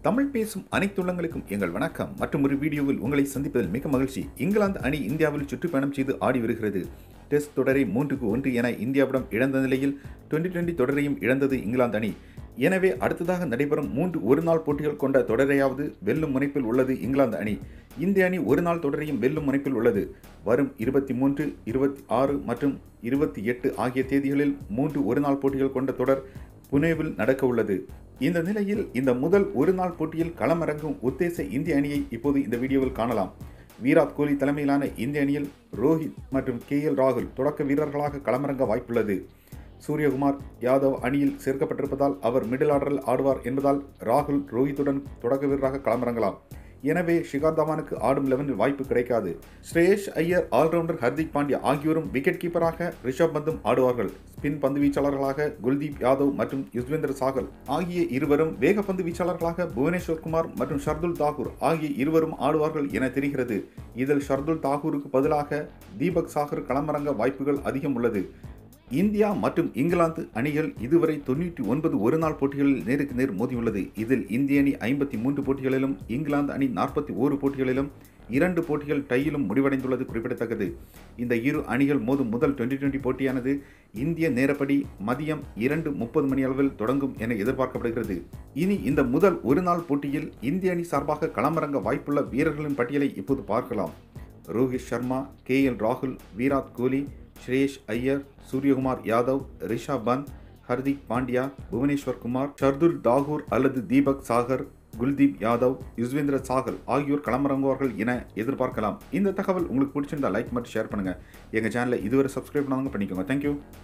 தமிழ் பேசும் அனைத்து உள்ளங்களுக்கும் எங்கள் வணக்கம் மற்றும் ஒரு வீடியோவில் உங்களை சந்திப்பதில் மிக மகிழ்ச்சி இங்கிலாந்து அணி இந்தியாவில் சுற்றுப்பயணம் செய்து ஆடி வருகிறது டெஸ்ட் தொடரை மூன்றுக்கு ஒன்று என இந்தியாவிடம் இழந்த நிலையில் டுவெண்டி டுவெண்டி தொடரையும் இழந்தது இங்கிலாந்து அணி எனவே அடுத்ததாக நடைபெறும் மூன்று ஒருநாள் போட்டிகள் கொண்ட தொடரையாவது வெல்லும் முனைப்பில் உள்ளது இங்கிலாந்து அணி இந்திய அணி ஒரு நாள் தொடரையும் வெல்லும் முனைப்பில் உள்ளது வரும் இருபத்தி மூன்று இருபத்தி ஆறு மற்றும் இருபத்தி எட்டு ஆகிய தேதிகளில் மூன்று ஒருநாள் போட்டிகள் கொண்ட தொடர் புனேவில் நடக்க உள்ளது இந்த நிலையில் இந்த முதல் ஒரு நாள் போட்டியில் களமிறங்கும் உத்தேச இந்திய அணியை இப்போது இந்த வீடியோவில் காணலாம் விராட் கோலி தலைமையிலான இந்திய அணியில் ரோஹித் மற்றும் கே எல் ராகுல் தொடக்க வீரர்களாக களமிறங்க வாய்ப்புள்ளது சூரியகுமார் யாதவ் அணியில் சேர்க்கப்பட்டிருப்பதால் அவர் மிடில் ஆர்டரில் ஆடுவார் என்பதால் ராகுல் ரோஹித்துடன் தொடக்க வீரராக களமிறங்கலாம் எனவே ஷிகார் தவானுக்கு ஆடும் லெவனில் வாய்ப்பு கிடைக்காது ஸ்ரேஷ் ஐயர் ஆல்ரவுண்டர் ஹர்திக் பாண்டியா ஆகியோரும் விக்கெட் கீப்பராக ரிஷப் பந்தும் ஆடுவார்கள் ஸ்பின் பந்து வீச்சாளர்களாக குல்தீப் யாதவ் மற்றும் யுஸ்வேந்திர சாகல் ஆகிய இருவரும் வேகப்பந்து வீச்சாளர்களாக புவனேஸ்வர் குமார் மற்றும் ஷர்துல் தாகூர் ஆகிய இருவரும் ஆடுவார்கள் என தெரிகிறது இதில் ஷர்துல் தாகூருக்கு பதிலாக தீபக் சாகர் களமிறங்க வாய்ப்புகள் அதிகம் உள்ளது இந்தியா மற்றும் இங்கிலாந்து அணிகள் இதுவரை தொண்ணூற்றி ஒன்பது ஒருநாள் போட்டிகளில் நேருக்கு நேர் மோதியுள்ளது இதில் இந்திய அணி ஐம்பத்தி மூன்று போட்டிகளிலும் இங்கிலாந்து அணி நாற்பத்தி ஓரு போட்டிகளிலும் இரண்டு போட்டிகள் டையிலும் முடிவடைந்துள்ளது குறிப்பிடத்தக்கது இந்த இரு அணிகள் மோதும் முதல் டுவெண்டி டுவெண்டி போட்டியானது இந்திய நேரப்படி மதியம் இரண்டு முப்பது மணி அளவில் தொடங்கும் என எதிர்பார்க்கப்படுகிறது இனி இந்த முதல் ஒரு நாள் போட்டியில் இந்திய அணி சார்பாக களமிறங்க வாய்ப்புள்ள வீரர்களின் பட்டியலை இப்போது பார்க்கலாம் ரோஹித் சர்மா கே எல் ராகுல் விராட் கோலி ஸ்ரேஷ் ஐயர் சூரியகுமார் யாதவ் ரிஷப் பந்த் ஹர்திக் பாண்டியா புவனேஸ்வர் குமார் ஷர்துல் தாகூர் அல்லது தீபக் சாகர் குல்தீப் யாதவ் யுஸ்வேந்திர சாகல் ஆகியோர் களமிறங்குவார்கள் என எதிர்பார்க்கலாம் இந்த தகவல் உங்களுக்கு பிடிச்சிருந்தா லைக் மற்றும் ஷேர் பண்ணுங்க எங்க சேனலை இதுவரை சப்ஸ்கிரைப் பண்ணாங்க பண்ணிக்கோங்க தேங்க்யூ